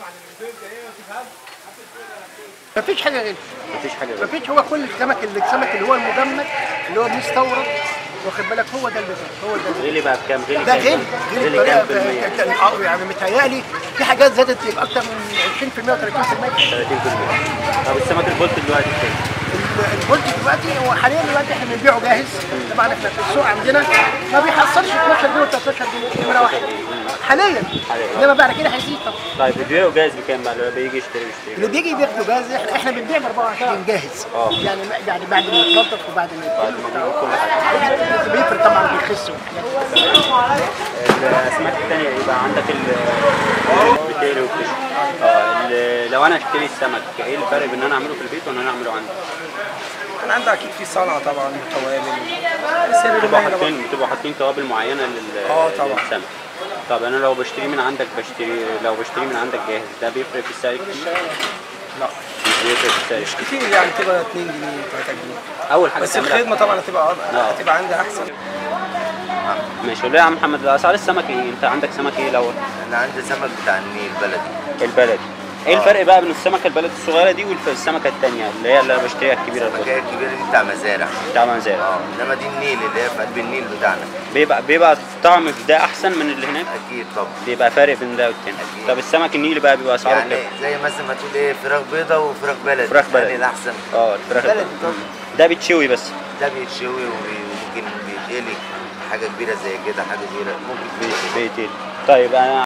مفيش حاجه غير مفيش حاجه غير مفيش هو كل السمك السمك اللي هو المجمد اللي هو مستورد واخد بالك هو ده اللي هو ده اللي غلي بقى بكام غلي ده كام؟ غير غير غلي الطريقه كام في المية؟ ك- ك- اه يعني متهيألي في حاجات زادت اكتر من 20% و 30% 30% طب السمك البولت دلوقتي كام؟ ال- البولت دلوقتي هو حاليا دلوقتي احنا بنبيعه جاهز طبعا احنا في السوق عندنا ما بيحصلش 12 جنيه و 13 جنيه نمره واحد حاليا حاليا. انما بعد كده هيزيد طبعا طيب بيبيعوا جاهز بكام بقى اللي بيجي يشتري يشتري اللي بيجي بياخده جاهز احنا احنا بنبيع ب 24 جاهز اه. يعني يعني بعد ما يتنضف وبعد ما بعد ما بيجي كل حاجه بيفرق طبعا بيخس والحاجات دي. الاسماك الثانيه يبقى عندك ال بتقلي وبتشوي اه ال- لو انا اشتري السمك ايه الفرق بين ان انا اعمله في البيت وان انا اعمله عندي؟ انا عندي اكيد في صنعه طبعا توابل بس هي بتبقوا بتبقى حاطين بتبقوا حاطين توابل معينه لل اه طبعا. للسمك طب انا لو بشتري من عندك بشتري لو بشتري من عندك جاهز ده بيفرق في السعر كتير؟ لا مش بيفرق في السعر مش كتير يعني تبقى 2 جنيه 3 جنيه اول حاجه بس تعملها- الخدمه طبعا هتبقى اه. هتبقى عندي احسن ماشي قول لي يا عم محمد اسعار السمك ايه؟ انت عندك سمك ايه الاول؟ انا عندي سمك بتاع النيل بلدي البلدي ايه آه. الفرق بقى بين السمكه البلدي الصغيره دي والسمكه الثانيه اللي هي اللي أنا بشتريها الكبيره السمكية البلدي الكبيرة دي بتاع مزارع بتاع منزل اه انما دي النيل اللي هي في قلب النيل بتاعنا بيبقى بيبقى الطعم في ده احسن من اللي هناك اكيد طبعا بيبقى فارق بين ده والتاني أكيد. طب السمك النيلي بقى بيبقى اسعاره يعني كام؟ زي مثلا ما تقول ايه فراخ بيضة وفراخ بلدي فراخ بلدي. يعني الاحسن اه الفراخ بلدي البلدي. طبعا ده بيتشوي بس ده بيتشوي وبي- وممكن بيتقلي حاجة كبيرة زي كده حاجة كبيرة ممكن بي- بيتقلي بيتين طيب انا